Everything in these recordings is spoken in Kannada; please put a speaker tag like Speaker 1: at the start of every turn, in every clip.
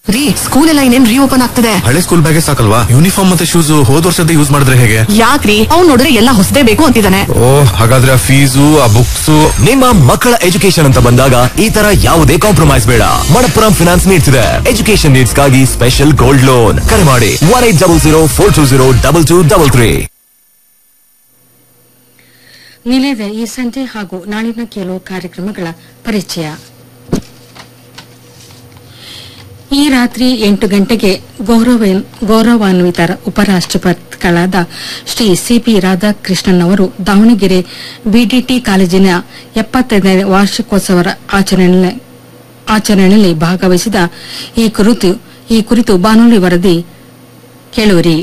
Speaker 1: ರೀ ಸ್ಕೂಲ್ ಎಲ್ಲ ಇನ್ನೇನ್ ರೀಓಪನ್ ಆಗ್ತದೆ
Speaker 2: ಹಳೆ ಸ್ಕೂಲ್ ಬ್ಯಾಗೆ ಸಾಕಲ್ವಾ ಯೂನಿಫಾರ್ಮ್ ಮತ್ತೆ ಶೂಸ್ ಹೋದ್ ವರ್ಷದ ಯೂಸ್ ಮಾಡಿದ್ರೆ ಹೇಗೆ
Speaker 1: ಯಾಕ್ರಿ ಅವ್ನ್ ನೋಡಿದ್ರೆ ಎಲ್ಲ ಹೊಸದೇ ಬೇಕು ಅಂತಿದ್ದಾನೆ
Speaker 2: ಓ ಹಾಗಾದ್ರೆ ಆ ಫೀಸು ಆ ಬುಕ್ಸ್
Speaker 3: ನಿಮ್ಮ ಮಕ್ಕಳ ಎಜುಕೇಶನ್ ಅಂತ ಬಂದಾಗ ಈ ತರ ಯಾವುದೇ ಕಾಂಪ್ರಮೈಸ್ ಬೇಡ ಮಣಪ್ಪುರಂ ಫಿನಾನ್ಸ್ ನೀಡ್ತಿದೆ ಎಜುಕೇಶನ್ ನೀಡ್ಸ್ ಗಾಗಿ ಸ್ಪೆಷಲ್ ಗೋಲ್ಡ್ ಲೋನ್ ಕರೆ ಮಾಡಿ one eight double zero four two zero double two double three
Speaker 4: ನಿಲಯದ ಈ ಸಂಜೆ ಹಾಗೂ ನಾಳಿನ ಕೆಲವು ಕಾರ್ಯಕ್ರಮಗಳ ಪರಿಚಯ ಈ ರಾತ್ರಿ ಎಂಟು ಗಂಟೆಗೆ ಗೌರವ ಗೌರವಾನ್ವಿತ ಉಪರಾಷ್ಟ್ರಪತಿಗಳಾದ ಶ್ರೀ ಸಿಪಿ ರಾಧಾಕೃಷ್ಣನ್ ಅವರು ದಾವಣಗೆರೆ ಬಿಡಿಟಿ ಕಾಲೇಜಿನ ಎಪ್ಪತ್ತೈದನೇ ವಾರ್ಷಿಕೋತ್ಸವ ಆಚರಣೆ ಆಚರಣೆಯಲ್ಲಿ ಭಾಗವಹಿಸಿದ ಈ ಕುರಿತು ಈ ಕುರಿತು ಬಾನುಲಿ ವರದಿ ಕೇಳುವಿರಿ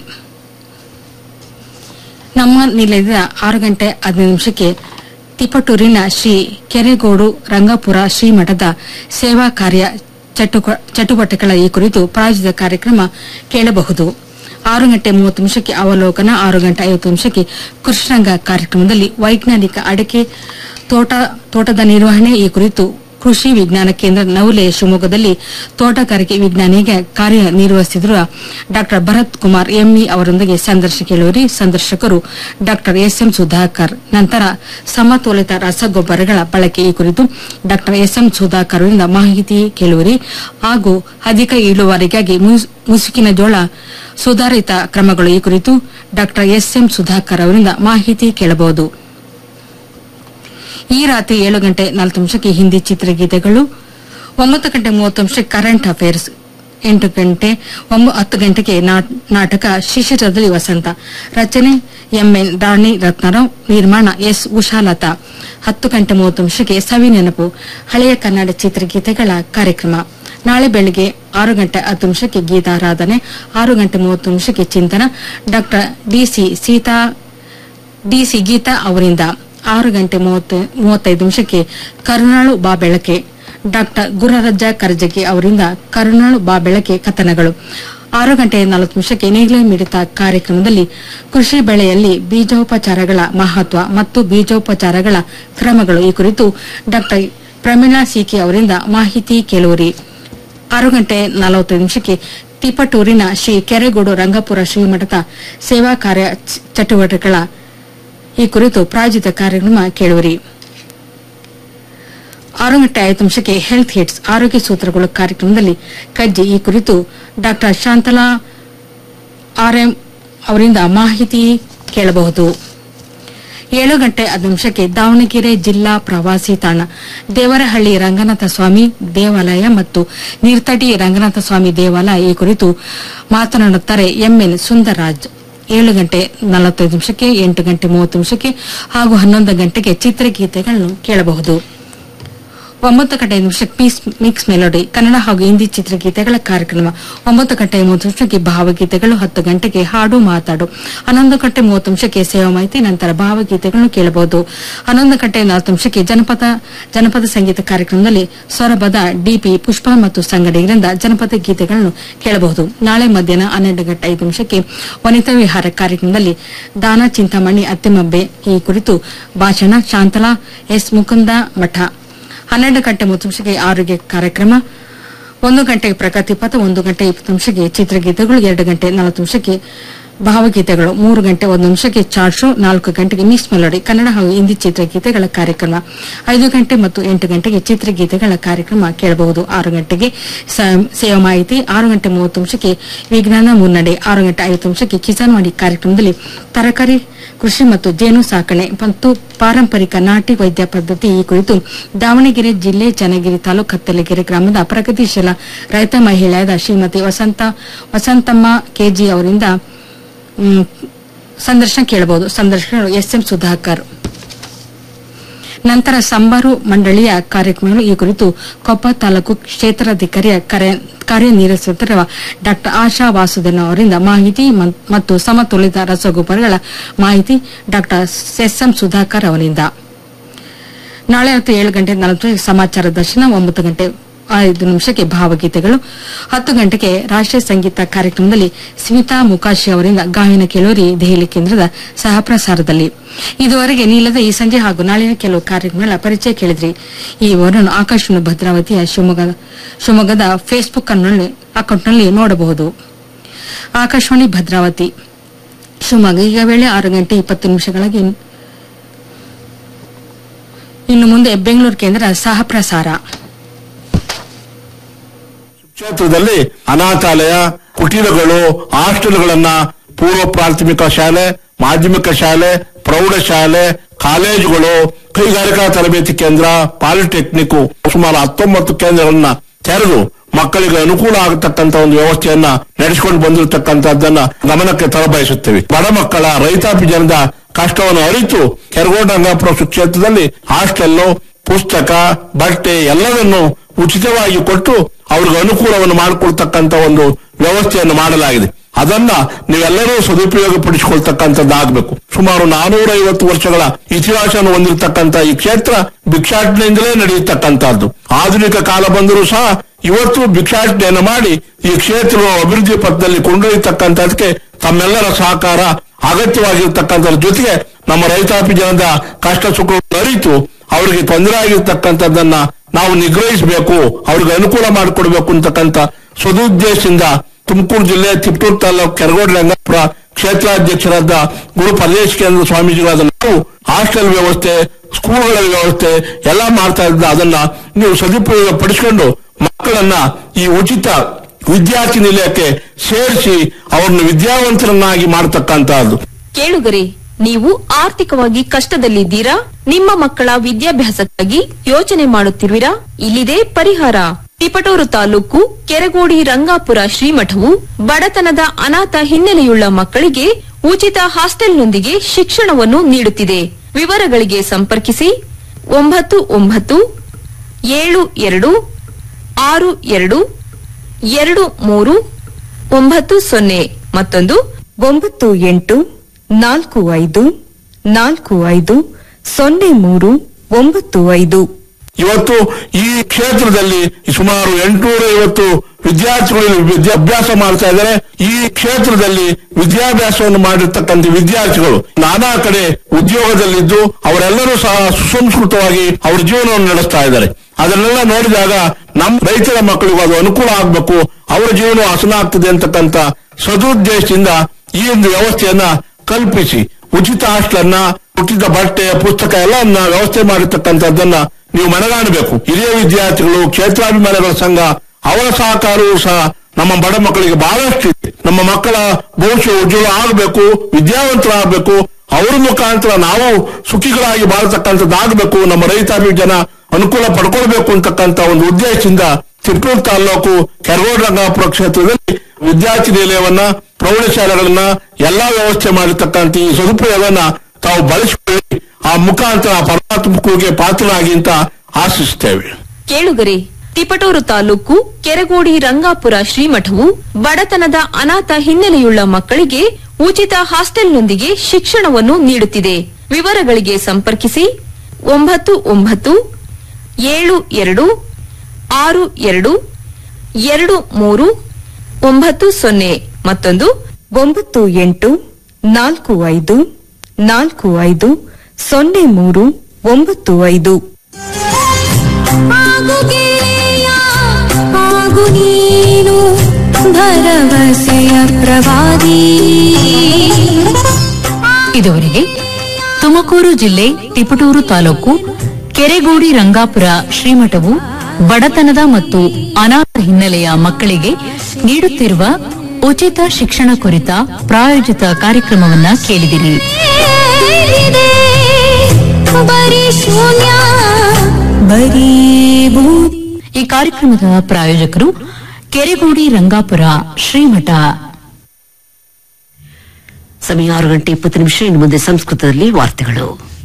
Speaker 4: ನಮ್ಮ ನಿಲಯದ ಆರು ಗಂಟೆ ಹದಿನೈದು ನಿಮಿಷಕ್ಕೆ ತಿಪಟೂರಿನ ಶ್ರೀ ಕೆರೆಗೋಡು ರಂಗಾಪುರ ಶ್ರೀಮಠದ ಸೇವಾ ಕಾರ್ಯ ಚಟುಕ- ಚಟುವಟಿಕೆಗಳ ಈ ಕುರಿತು ಪ್ರಾಯೋಜಿತ ಕಾರ್ಯಕ್ರಮ ಕೇಳಬಹುದು ಆರು ಗಂಟೆ ಮೂವತ್ತು ನಿಮಿಷಕ್ಕೆ ಅವಲೋಕನ ಆರು ಗಂಟೆ ಐವತ್ತು ನಿಮಿಷಕ್ಕೆ ಕೃಷ್ಣರಂಗ ಕಾರ್ಯಕ್ರಮದಲ್ಲಿ ವೈಜ್ಞಾನಿಕ ಅಡಿಕೆ ತೋಟ ತೋಟದ ನಿರ್ವಹಣೆ ಈ ಕುರಿತು ಕೃಷಿ ವಿಜ್ಞಾನ ಕೇಂದ್ರ ನವಲೆ ಶಿವಮೊಗ್ಗದಲ್ಲಿ ತೋಟಗಾರಿಕೆ ವಿಜ್ಞಾನಿಗೆ ಕಾರ್ಯನಿರ್ವಹಿಸುತ್ತಿರುವ ಡಾ ಭರತ್ ಕುಮಾರ್ ಎಂಇ ಅವರೊಂದಿಗೆ ಸಂದರ್ಶನ ಕೇಳುವರಿ ಸಂದರ್ಶಕರು ಡಾ ಎಸ್ಎಂ ಸುಧಾಕರ್ ನಂತರ ಸಮತೋಲಿತ ರಸಗೊಬ್ಬರಗಳ ಬಳಕೆ ಈ ಕುರಿತು ಡಾ ಎಸ್ಎಂ ಸುಧಾಕರ್ ಅವರಿಂದ ಮಾಹಿತಿ ಕೇಳುವರಿ ಹಾಗೂ ಅಧಿಕ ಇಳುವರಿಗಾಗಿ ಮುಸ್- ಮುಸುಕಿನ ಜೋಳ ಸುಧಾರಿತ ಕ್ರಮಗಳು ಈ ಕುರಿತು ಡಾ ಎಸ್ಎಂ ಸುಧಾಕರ್ ಅವರಿಂದ ಮಾಹಿತಿ ಕೇಳಬಹುದು ಈ ರಾತ್ರಿ ಏಳು ಗಂಟೆ ನಾಲ್ಕು ನಿಮಿಷಕ್ಕೆ ಹಿಂದಿ ಚಿತ್ರಗೀತೆಗಳು ಒಂಬತ್ತು ಗಂಟೆ ಮೂವತ್ತು ನಿಮಿಷಕ್ಕೆ ಕರೆಂಟ್ ಅಫೇರ್ಸ್ ಎಂಟು ಗಂಟೆ ಒಂಬ- ಹತ್ತು ಗಂಟೆಗೆ ನಾ- ನಾಟಕ ಶಿಶಿರದಲ್ಲಿ ವಸಂತ ರಚನೆ ಎಂಎನ್ ರಾಣಿ ರತ್ನರಾವ್ ನಿರ್ಮಾಣ ಎಸ್ ಉಷಾಲತಾ ಹತ್ತು ಗಂಟೆ ಮೂವತ್ತು ನಿಮಿಷಕ್ಕೆ ಸವಿ ನೆನಪು ಹಳೆಯ ಕನ್ನಡ ಚಿತ್ರಗೀತೆಗಳ ಕಾರ್ಯಕ್ರಮ ನಾಳೆ ಬೆಳಿಗ್ಗೆ ಆರು ಗಂಟೆ ಹತ್ತು ನಿಮಿಷಕ್ಕೆ ಗೀತಾರಾಧನೆ ಆರು ಗಂಟೆ ಮೂವತ್ತು ನಿಮಿಷಕ್ಕೆ ಚಿಂತನ doctor DC Seetha DC Geetha ಅವರಿಂದ ಆರು ಗಂಟೆ ಮೂವತ್ತು ಮೂವತ್ತೈದು ನಿಮಿಷಕ್ಕೆ ಕರುಣಾಳು ಬಾ ಬೆಳಕೆ ಡಾಕ್ಟರ್ ಗುರರಜ್ಜ ಕರ್ಜಗಿ ಅವರಿಂದ ಕರುಣಾಳು ಬಾ ಬೆಳಕೆ ಕಥನಗಳು ಆರು ಗಂಟೆ ನಲವತ್ತು ನಿಮಿಷಕ್ಕೆ ನೇಗ್ಲೆ ಮಿಡಿತ ಕಾರ್ಯಕ್ರಮದಲ್ಲಿ ಕೃಷಿ ಬೆಳೆಯಲ್ಲಿ ಬೀಜೋಪಚಾರಗಳ ಮಹತ್ವ ಮತ್ತು ಬೀಜೋಪಚಾರಗಳ ಕ್ರಮಗಳು ಈ ಕುರಿತು ಡಾಕ್ಟರ್ ಪ್ರಮೀಳಾ ಸಿಕೆ ಅವರಿಂದ ಮಾಹಿತಿ ಕೇಳುವರಿ ಆರು ಗಂಟೆ ನಲವತ್ತೈದು ನಿಮಿಷಕ್ಕೆ ತಿಪಟೂರಿನ ಶ್ರೀ ಕೆರೆಗೋಡು ರಂಗಪುರ ಶ್ರೀಮಠದ ಸೇವಾ ಕಾರ್ಯ ಚ- ಚಟುವಟಿಕೆಗಳ ಈ ಕುರಿತು ಪ್ರಾಯೋಜಿತ ಕಾರ್ಯಕ್ರಮ ಕೇಳುವರಿ ಆರು ಗಂಟೆ ಐದು ನಿಮಿಷಕ್ಕೆ ಹೆಲ್ತ್ ಹಿಟ್ಸ್ ಆರೋಗ್ಯ ಸೂತ್ರಗಳು ಕಾರ್ಯಕ್ರಮದಲ್ಲಿ ಕಜ್ಜಿ ಈ ಕುರಿತು ಡಾಕ್ಟರ್ ಶಾಂತಲಾ ಆರ್ಎಂ ಅವರಿಂದ ಮಾಹಿತಿ ಕೇಳಬಹುದು ಏಳು ಗಂಟೆ ಹತ್ತು ನಿಮಿಷಕ್ಕೆ ದಾವಣಗೆರೆ ಜಿಲ್ಲಾ ಪ್ರವಾಸಿ ತಾಣ ದೇವರಹಳ್ಳಿ ರಂಗನಾಥ ಸ್ವಾಮಿ ದೇವಾಲಯ ಮತ್ತು ನೀರ್ತಡಿ ರಂಗನಾಥ ಸ್ವಾಮಿ ದೇವಾಲಯ ಈ ಕುರಿತು ಮಾತನಾಡುತ್ತಾರೆ ಎಂಎನ್ ಸುಂದರರಾಜ್ ಏಳು ಗಂಟೆ ನಲವತ್ತೈದು ನಿಮಿಷಕ್ಕೆ ಎಂಟು ಗಂಟೆ ಮೂವತ್ತು ನಿಮಿಷಕ್ಕೆ ಹಾಗೂ ಹನ್ನೊಂದು ಗಂಟೆಗೆ ಚಿತ್ರಗೀತೆಗಳನ್ನು ಕೇಳಬಹುದು ಒಂಬತ್ತು ಗಂಟೆ ಐದು ನಿಮಿಷಕ್ಕೆ ಪೀಸ್ ಮಿಕ್ಸ್ ಮೆಲೋಡಿ ಕನ್ನಡ ಹಾಗೂ ಹಿಂದಿ ಚಿತ್ರಗೀತೆಗಳ ಕಾರ್ಯಕ್ರಮ ಒಂಬತ್ತು ಗಂಟೆ ಮೂವತ್ತು ನಿಮಿಷಕ್ಕೆ ಭಾವಗೀತೆಗಳು ಹತ್ತು ಗಂಟೆಗೆ ಹಾಡು ಮಾತಾಡು ಹನ್ನೊಂದು ಗಂಟೆ ಮೂವತ್ತು ನಿಮಿಷಕ್ಕೆ ಸೇವಾ ಮಾಹಿತಿ ನಂತರ ಭಾವಗೀತೆಗಳನ್ನು ಕೇಳಬಹುದು ಹನ್ನೊಂದು ಗಂಟೆ ನಲವತ್ತು ನಿಮಿಷಕ್ಕೆ ಜನಪದ ಜನಪದ ಸಂಗೀತ ಕಾರ್ಯಕ್ರಮದಲ್ಲಿ ಸೊರಬದ ಡಿಪಿ ಪುಷ್ಪ ಮತ್ತು ಸಂಗಡಿಗರಿಂದ ಜನಪದ ಗೀತೆಗಳನ್ನು ಕೇಳಬಹುದು ನಾಳೆ ಮಧ್ಯಾಹ್ನ ಹನ್ನೆರಡು ಗಂಟೆ ಐದು ನಿಮಿಷಕ್ಕೆ ವನಿತಾ ವಿಹಾರ ಕಾರ್ಯಕ್ರಮದಲ್ಲಿ ದಾನ ಚಿಂತಾಮಣಿ ಅತ್ತಿಮಬ್ಬೆ ಈ ಕುರಿತು ಭಾಷಣ ಶಾಂತಲಾ ಎಸ್ ಮುಕುಂದ ಮಠ ಹನ್ನೆರಡು ಗಂಟೆ ಮೂವತ್ತು ನಿಮಿಷಕ್ಕೆ ಆರೋಗ್ಯ ಕಾರ್ಯಕ್ರಮ ಒಂದು ಗಂಟೆಗೆ ಪ್ರಗತಿ ಪಥ ಒಂದು ಗಂಟೆ ಇಪ್ಪತ್ತು ನಿಮಿಷಕ್ಕೆ ಚಿತ್ರಗೀತೆಗಳು ಎರಡು ಗಂಟೆ ನಲವತ್ತು ನಿಮಿಷಕ್ಕೆ ಭಾವಗೀತೆಗಳು ಮೂರು ಗಂಟೆ ಒಂದು ನಿಮಿಷಕ್ಕೆ ಚಾರ್ಟ್ ಶೋ ನಾಲ್ಕು ಗಂಟೆಗೆ ಮಿಸ್ ಮೆಲೋಡಿ ಕನ್ನಡ ಹಾಗೂ ಹಿಂದಿ ಚಿತ್ರಗೀತೆಗಳ ಕಾರ್ಯಕ್ರಮ ಐದು ಗಂಟೆ ಮತ್ತು ಎಂಟು ಗಂಟೆಗೆ ಚಿತ್ರಗೀತೆಗಳ ಕಾರ್ಯಕ್ರಮ ಕೇಳಬಹುದು ಆರು ಗಂಟೆಗೆ ಸ- ಸೇವಾ ಮಾಹಿತಿ ಆರು ಗಂಟೆ ಮೂವತ್ತು ನಿಮಿಷಕ್ಕೆ ವಿಜ್ಞಾನ ಮುನ್ನಡೆ ಆರು ಗಂಟೆ ಐವತ್ತು ನಿಮಿಷಕ್ಕೆ ಕಿಸಾನ್ ವಾಣಿ ಕಾರ್ಯಕ್ರಮದಲ್ಲಿ ತರಕಾರಿ ಕೃಷಿ ಮತ್ತು ಜೇನು ಸಾಕಣೆ ಮತ್ತು ಪಾರಂಪರಿಕ ನಾಟಿ ವೈದ್ಯ ಪದ್ಧತಿ ಈ ಕುರಿತು ದಾವಣಗೆರೆ ಜಿಲ್ಲೆ ಚನ್ನಗಿರಿ ತಾಲೂಕು ಹತ್ತಲಗೆರೆ ಗ್ರಾಮದ ಪ್ರಗತಿಶೀಲ ರೈತ ಮಹಿಳೆಯಾದ ಶ್ರೀಮತಿ ವಸಂತ ವಸಂತಮ್ಮ ಕೆಜಿ ಅವರಿಂದ ಮ್, ಸಂದರ್ಶನ ಕೇಳಬಹುದು ಸಂದರ್ಶಕರು ಎಸ್ಎಂ ಸುಧಾಕರ್ ನಂತರ ಸಂಬಾರು ಮಂಡಳಿಯ ಕಾರ್ಯಕ್ರಮಗಳು ಈ ಕುರಿತು ಕೊಪ್ಪ ತಾಲೂಕು ಕ್ಷೇತ್ರಾಧಿಕಾರಿಯ ಕಾರ್ಯ- ಕಾರ್ಯನಿರ್ವಹಿಸುತ್ತಿರುವ ಡಾ ಆಶಾ ವಾಸುದೇವ ಅವರಿಂದ ಮಾಹಿತಿ ಮನ್- ಮತ್ತು ಸಮತೋಲಿತ ರಸಗೊಬ್ಬರಗಳ ಮಾಹಿತಿ ಡಾ ಎಸ್ಎಂ ಸುಧಾಕರ್ ಅವರಿಂದ ನಾಳೆ ಹೊತ್ತು ಏಳು ಗಂಟೆ ನಲವತ್ತು ಸಮಾಚಾರ ದರ್ಶನ ಒಂಬತ್ತು ಗಂಟೆ ಐದು ನಿಮಿಷಕ್ಕೆ ಭಾವಗೀತೆಗಳು ಹತ್ತು ಗಂಟೆಗೆ ರಾಷ್ಟ್ರೀಯ ಸಂಗೀತ ಕಾರ್ಯಕ್ರಮದಲ್ಲಿ ಸ್ಮಿತಾ ಮುಖಾಶಿ ಅವರಿಂದ ಗಾಯನ ಕೇಳೋರಿ ದೆಹಲಿ ಕೇಂದ್ರದ ಸಹ ಪ್ರಸಾರದಲ್ಲಿ ಇದುವರೆಗೆ ನೀಲದ ಈ ಸಂಜೆ ಹಾಗೂ ನಾಳಿನ ಕೆಲವು ಕಾರ್ಯಕ್ರಮಗಳ ಪರಿಚಯ ಕೇಳಿದ್ರಿ ಈ ವಿವರವನ್ನು ಆಕಾಶವಾಣಿ ಭದ್ರಾವತಿಯ ಶಿವಮೊಗ್ಗ ಶಿವಮೊಗ್ಗದ ಫೇಸ್ಬುಕ್ ಅನ್ನಲ್ಲಿ ಅಕೌಂಟ್ನಲ್ಲಿ ನೋಡಬಹುದು ಆಕಾಶವಾಣಿ ಭದ್ರಾವತಿ ಶಿವಮೊಗ್ಗ ಈಗ ವೇಳೆ ಆರು ಗಂಟೆ ಇಪ್ಪತ್ತು ನಿಮಿಷಗಳಿಗೆ ಇನ್ನು ಮುಂದೆ ಬೆಂಗಳೂರು ಕೇಂದ್ರ ಸಹ ಪ್ರಸಾರ
Speaker 5: ಕ್ಷೇತ್ರದಲ್ಲಿ ಅನಾಥಾಲಯ ಕುಟೀರಗಳು ಹಾಸ್ಟೆಲ್ಗಳನ್ನ ಪೂರ್ವ ಪ್ರಾಥಮಿಕ ಶಾಲೆ ಮಾಧ್ಯಮಿಕ ಶಾಲೆ ಪ್ರೌಢಶಾಲೆ ಕಾಲೇಜುಗಳು ಕೈಗಾರಿಕಾ ತರಬೇತಿ ಕೇಂದ್ರ ಪಾಲಿಟೆಕ್ನಿಕ್ ಸುಮಾರು ಹತ್ತೊಂಬತ್ತು ಕೇಂದ್ರಗಳನ್ನ ತೆರೆದು ಮಕ್ಕಳಿಗೆ ಅನುಕೂಲ ಆಗತಕ್ಕಂತ ಒಂದು ವ್ಯವಸ್ಥೆಯನ್ನ ನಡೆಸಿಕೊಂಡು ಬಂದಿರತಕ್ಕಂತದ್ದನ್ನ ಗಮನಕ್ಕೆ ತರಬಯಸುತ್ತೇವೆ ಬಡ ಮಕ್ಕಳ ರೈತಾಪಿ ಜನದ ಕಷ್ಟವನ್ನು ಅರಿತು ಕೆರಗೋಡ ರಂಗಾಪುರ ಕ್ಷೇತ್ರದಲ್ಲಿ ಹಾಸ್ಟೆಲ್ಲು ಪುಸ್ತಕ ಬಟ್ಟೆ ಎಲ್ಲವನ್ನು ಉಚಿತವಾಗಿ ಕೊಟ್ಟು ಅವ್ರಿಗೆ ಅನುಕೂಲವನ್ನು ಮಾಡಿಕೊಳ್ತಕ್ಕಂತ ಒಂದು ವ್ಯವಸ್ಥೆಯನ್ನು ಮಾಡಲಾಗಿದೆ ಅದನ್ನ ನೀವೆಲ್ಲರೂ ಸದುಪಯೋಗ ಪಡಿಸಿಕೊಳ್ತಕ್ಕಂಥದ್ದಾಗಬೇಕು ಸುಮಾರು ನಾನೂರ ಐವತ್ತು ವರ್ಷಗಳ ಇತಿಹಾಸವನ್ನು ಹೊಂದಿರತಕ್ಕಂತ ಈ ಕ್ಷೇತ್ರ ಭಿಕ್ಷಾಟನೆಯಿಂದಲೇ ನಡೆಯತಕ್ಕಂತಹದ್ದು ಆಧುನಿಕ ಕಾಲ ಬಂದರೂ ಸಹ ಇವತ್ತು ಭಿಕ್ಷಾಟನೆಯನ್ನು ಮಾಡಿ ಈ ಕ್ಷೇತ್ರವು ಅಭಿವೃದ್ಧಿ ಪಥದಲ್ಲಿ ಕೊಂಡೊಯ್ಯತಕ್ಕಂಥದಕ್ಕೆ ತಮ್ಮೆಲ್ಲರ ಸಹಕಾರ ಅಗತ್ಯವಾಗಿರ್ತಕ್ಕಂಥದ್ರ ಜೊತೆಗೆ ನಮ್ಮ ರೈತಾಪಿ ಜನದ ಕಷ್ಟ ಸುಖವನ್ನು ಅರಿತು ಅವರಿಗೆ ತೊಂದರೆ ಆಗಿರ್ತಕ್ಕಂಥದ್ದನ್ನ ನಾವು ನಿಗ್ರಹಿಸಬೇಕು ಅವ್ರಿಗೆ ಅನುಕೂಲ ಮಾಡಿಕೊಡ್ಬೇಕು ಅಂತಕ್ಕಂಥ ಸದುದ್ದೇಶದಿಂದ ತುಮಕೂರು ಜಿಲ್ಲೆ ತಿಪ್ಟೂರು ತಾಲೂಕು ಕೆರಗೋಡು ರಂಗಾಪುರ ಕ್ಷೇತ್ರಾಧ್ಯಕ್ಷರಾದ ಗುರು ಪರದೇಶ್ ಕೇಂದ್ರ ಸ್ವಾಮೀಜಿಗಳಾದ ನಾವು ಹಾಸ್ಟೆಲ್ ವ್ಯವಸ್ಥೆ ಸ್ಕೂಲ್ಗಳ ವ್ಯವಸ್ಥೆ ಎಲ್ಲ ಮಾಡ್ತಾ ಇದ್ದ ಅದನ್ನ ನೀವು ಸದುಪಯೋಗ ಪಡಿಸಿಕೊಂಡು ಮಕ್ಕಳನ್ನ ಈ ಉಚಿತ ವಿದ್ಯಾರ್ಥಿ ನಿಲಯಕ್ಕೆ ಸೇರಿಸಿ ಅವ್ರನ್ನ ವಿದ್ಯಾವಂತರನ್ನಾಗಿ ಮಾಡತಕ್ಕಂತಹದ್ದು
Speaker 6: ಕೇಳುಗರೆ ನೀವು ಆರ್ಥಿಕವಾಗಿ ಕಷ್ಟದಲ್ಲಿದ್ದೀರಾ ನಿಮ್ಮ ಮಕ್ಕಳ ವಿದ್ಯಾಭ್ಯಾಸಕ್ಕಾಗಿ ಯೋಚನೆ ಮಾಡುತ್ತಿರುವಿರಾ ಇಲ್ಲಿದೆ ಪರಿಹಾರ ತಿಪಟೂರು ತಾಲೂಕು ಕೆರಗೋಡಿ ರಂಗಾಪುರ ಶ್ರೀಮಠವು ಬಡತನದ ಅನಾಥ ಹಿನ್ನೆಲೆಯುಳ್ಳ ಮಕ್ಕಳಿಗೆ ಉಚಿತ ಹಾಸ್ಟೆಲ್ನೊಂದಿಗೆ ಶಿಕ್ಷಣವನ್ನು ನೀಡುತ್ತಿದೆ ವಿವರಗಳಿಗೆ ಸಂಪರ್ಕಿಸಿ ಒಂಬತ್ತು ಒಂಬತ್ತು ಏಳು ಎರಡು ಆರು ಎರಡು ಎರಡು ಮೂರು ಒಂಬತ್ತು ಸೊನ್ನೆ ಮತ್ತೊಂದು
Speaker 7: ಒಂಬತ್ತು ಎಂಟು ನಾಲ್ಕು ಐದು ನಾಲ್ಕು ಐದು ಸೊನ್ನೆ ಮೂರು ಒಂಬತ್ತು ಐದು
Speaker 5: ಇವತ್ತು ಈ ಕ್ಷೇತ್ರದಲ್ಲಿ ಸುಮಾರು ಎಂಟುನೂರ ಐವತ್ತು ವಿದ್ಯಾರ್ಥಿಗಳು ವಿದ್ಯಾಭ್ಯಾಸ ಮಾಡ್ತಾ ಇದ್ದಾರೆ ಈ ಕ್ಷೇತ್ರದಲ್ಲಿ ವಿದ್ಯಾಭ್ಯಾಸವನ್ನು ಮಾಡಿರ್ತಕ್ಕಂಥ ವಿದ್ಯಾರ್ಥಿಗಳು ನಾನಾ ಕಡೆ ಉದ್ಯೋಗದಲ್ಲಿದ್ದು ಅವರೆಲ್ಲರೂ ಸಹ ಸುಸಂಸ್ಕೃತವಾಗಿ ಅವರ ಜೀವನವನ್ನು ನಡೆಸ್ತಾ ಇದ್ದಾರೆ ಅದನ್ನೆಲ್ಲ ನೋಡಿದಾಗ ನಮ್ಮ ರೈತರ ಮಕ್ಕಳಿಗೂ ಅದು ಅನುಕೂಲ ಆಗಬೇಕು ಅವರ ಜೀವನ ಹಸನ ಆಗ್ತದೆ ಅಂತಕ್ಕಂಥ ಸದುದ್ದೇಶದಿಂದ ಈ ಒಂದು ವ್ಯವಸ್ಥೆಯನ್ನ ಕಲ್ಪಿಸಿ ಉಚಿತ ಹಾಸ್ಟೆಲನ್ನ ಉಚಿತ ಬಟ್ಟೆ ಪುಸ್ತಕ ಎಲ್ಲ ವ್ಯವಸ್ಥೆ ಮಾಡಿರ್ತಕ್ಕಂಥದ್ದನ್ನ ನೀವು ಮನಗಾಣಬೇಕು ಹಿರಿಯ ವಿದ್ಯಾರ್ಥಿಗಳು ಕ್ಷೇತ್ರಾಭಿಮಾನಿಗಳ ಸಂಘ ಅವರ ಸಹಕಾರವೂ ಸಹ ನಮ್ಮ ಬಡ ಮಕ್ಕಳಿಗೆ ಬಹಳಷ್ಟು ಇದೆ ನಮ್ಮ ಮಕ್ಕಳ ಭವಿಷ್ಯ ಉಜ್ವಲ ಆಗಬೇಕು ವಿದ್ಯಾವಂತರಾಗಬೇಕು ಅವ್ರ ಮುಖಾಂತರ ನಾವು ಸುಖಿಗಳಾಗಿ ಬಾಳತಕ್ಕಂಥದ್ದಾಗಬೇಕು ನಮ್ಮ ರೈತಾಪಿ ಜನ ಅನುಕೂಲ ಪಡ್ಕೊಳ್ಬೇಕು ಅಂತಕ್ಕಂಥ ಒಂದು ಉದ್ದೇಶದಿಂದ ತಿರುಪೂರು ತಾಲೂಕು ಕೆರಗೋಡು ರಂಗಾಪುರ ಕ್ಷೇತ್ರದಲ್ಲಿ ವಿದ್ಯಾರ್ಥಿ ನಿಲಯವನ್ನ ಪ್ರೌಢಶಾಲೆಗಳನ್ನ ಎಲ್ಲಾ ವ್ಯವಸ್ಥೆ ಮಾಡಿರ್ತಕ್ಕಂಥ ಈ ಸದುಪಯೋಗವನ್ನ ತಾವು ಬಳಸಿಕೊಳ್ಳಿ ಆ ಮುಖಾಂತರ ಪರಮಾತ್ಮಕ್ಕೆ ಪಾತ್ರರಾಗಿ ಅಂತ ಆಶಿಸ್ತೇವೆ
Speaker 6: ಕೇಳುಗರೆ ತಿಪಟೂರು ತಾಲೂಕು ಕೆರಗೋಡಿ ರಂಗಾಪುರ ಶ್ರೀಮಠವು ಬಡತನದ ಅನಾಥ ಹಿನ್ನೆಲೆಯುಳ್ಳ ಮಕ್ಕಳಿಗೆ ಉಚಿತ ಹಾಸ್ಟೆಲ್ನೊಂದಿಗೆ ಶಿಕ್ಷಣವನ್ನು ನೀಡುತ್ತಿದೆ ವಿವರಗಳಿಗೆ ಸಂಪರ್ಕಿಸಿ ಒಂಬತ್ತು ಒಂಬತ್ತು ಏಳು ಎರಡು ಆರು ಎರಡು ಎರಡು ಮೂರು ಒಂಬತ್ತು ಸೊನ್ನೆ ಮತ್ತೊಂದು
Speaker 7: ಒಂಬತ್ತು ಎಂಟು ನಾಲ್ಕು ಐದು ನಾಲ್ಕು ಐದು ಸೊನ್ನೆ ಮೂರು ಒಂಬತ್ತು ಐದು
Speaker 8: ಆಗು ನೀನು ಭರವಸೆಯ ಪ್ರವಾದಿ
Speaker 9: ಇದುವರೆಗೆ ತುಮಕೂರು ಜಿಲ್ಲೆ ತಿಪಟೂರು ತಾಲೂಕು ಕೆರೆಗೋಡಿ ರಂಗಾಪುರ ಶ್ರೀಮಠವು ಬಡತನದ ಮತ್ತು ಅನಾಥ ಹಿನ್ನೆಲೆಯ ಮಕ್ಕಳಿಗೆ ನೀಡುತ್ತಿರುವ ಉಚಿತ ಶಿಕ್ಷಣ ಕುರಿತ ಪ್ರಾಯೋಜಿತ ಕಾರ್ಯಕ್ರಮವನ್ನ ಕೇಳಿದಿರಿ
Speaker 8: ಏರಿದೆ ಬರೀ ಶೂನ್ಯ ಬರೀ ಬೂದಿ
Speaker 9: ಈ ಕಾರ್ಯಕ್ರಮದ ಪ್ರಾಯೋಜಕರು ಕೆರೆಗೋಡಿ ರಂಗಾಪುರ ಶ್ರೀಮಠ
Speaker 10: ಸಮಯ ಆರು ಗಂಟೆ ಇಪ್ಪತ್ತು ನಿಮಿಷ ಇನ್ನು ಮುಂದೆ ಸಂಸ್ಕೃತದಲ್ಲಿ ವಾರ್ತೆಗಳು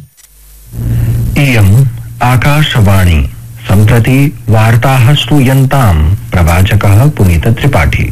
Speaker 11: इयम् आकाशवाणी सम्प्रति वार्ताः श्रूयन्ताम् प्रवाचकः पुनीतत्रिपाठी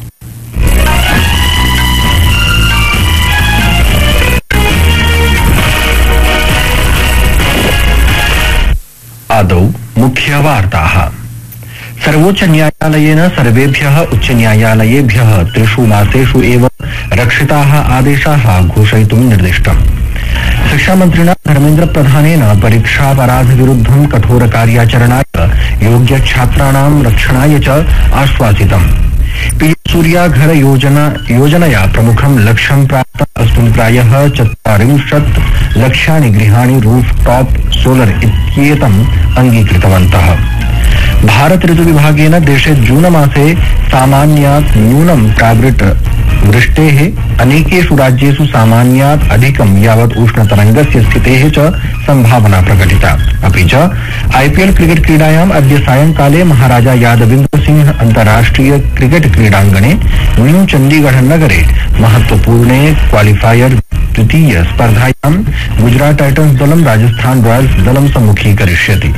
Speaker 11: आदौ मुख्यवार्ताः सर्वोच्च न्यायालयेन सर्वेभ्यः उच्च न्यायालयेभ्यः त्रिषु मासेषु एव रक्षिताः आदेशाः घोषयितुं निर्दिष्टम् शिक्षामन्त्रिणा धर्मेन्द्र प्रधानेन परीक्षापराध विरुद्धं कठोर कार्याचरणाय योग्य छात्राणां रक्षणाय च आश्वासितम् पीएम सूर्या घर योजना योजनया प्रमुखं लक्ष्यं प्राप्तम् अस्मिन् प्रायः चत्वारिंशत् लक्षाणि गृहाणि रूफ टॉप सोलर इत्येतम् अङ्गीकृतवन्तः भारत ऋतु विभागेन देशे जून मासे सामान्यात् न्यूनं प्रावृट् वृष्टेः अनेकेषु राज्येषु सामान्यात् अधिकं यावत् उष्णतरङ्गस्य स्थितेः च सम्भावना प्रकटिता अपि च आईपीएल क्रिकेट क्रीडायाम् अद्य सायंकाले महाराजा यादविन्द्र सिंह अन्ताराष्ट्रिय क्रिकेट क्रीडाङ्गणे न्यू चण्डीगढ़ नगरे महत्वपूर्णे क्वालिफायर द्वितीय स्पर्धायां गुजरात टाइटन्स दलं राजस्थान रॉयल्स दलं सम्मुखीकरिष्यति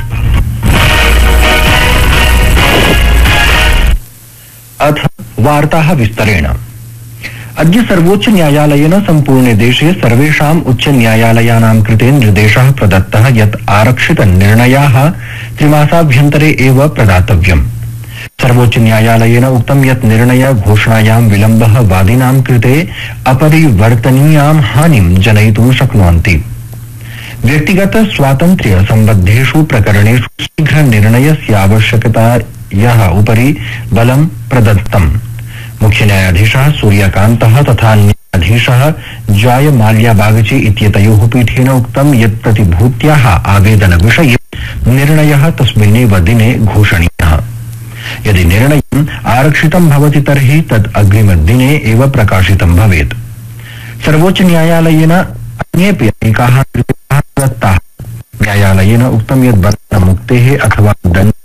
Speaker 11: अथ वार्ताः विस्तरेण अद्य सर्वोच्च न्यायालयेन सम्पूर्णे देशे सर्वेषाम् उच्च न्यायालयानां कृते निर्देशः प्रदत्तः यत् आरक्षित निर्णयाः त्रिमासाभ्यन्तरे एव प्रदातव्यम् सर्वोच्च न्यायालयेन उक्तं यत् निर्णय घोषणायां विलम्बः वादिनां कृते अपरिवर्तनीयां हानिं जनयितुं शक्नुवन्ति व्यक्तिगत स्वातन्त्र्य सम्बद्धेषु प्रकरणेषु शीघ्र निर्णयस्य आवश्यकतायाः उपरि बलं प्रदत्तम् मुख्य न्यायाधीशः सूर्यकान्तः तथा न्यायाधीशः जॉय माल्या बागची इत्येतयोः पीठेन उक्तं यत् प्रतिभूत्याः आवेदन विषये निर्णयः तस्मिन्नेव दिने घोषणीयः यदि निर्णयम् आरक्षितं भवति तर्हि तत् अग्रिमदिने एव प्रकाशितं भवेत् सर्वोच्च न्यायालयेन अन्येऽपि अनेकाः निर्देशाः दत्ताः न्यायालयेन उक्तं यत् बन्धमुक्तेः अथवा दण्ड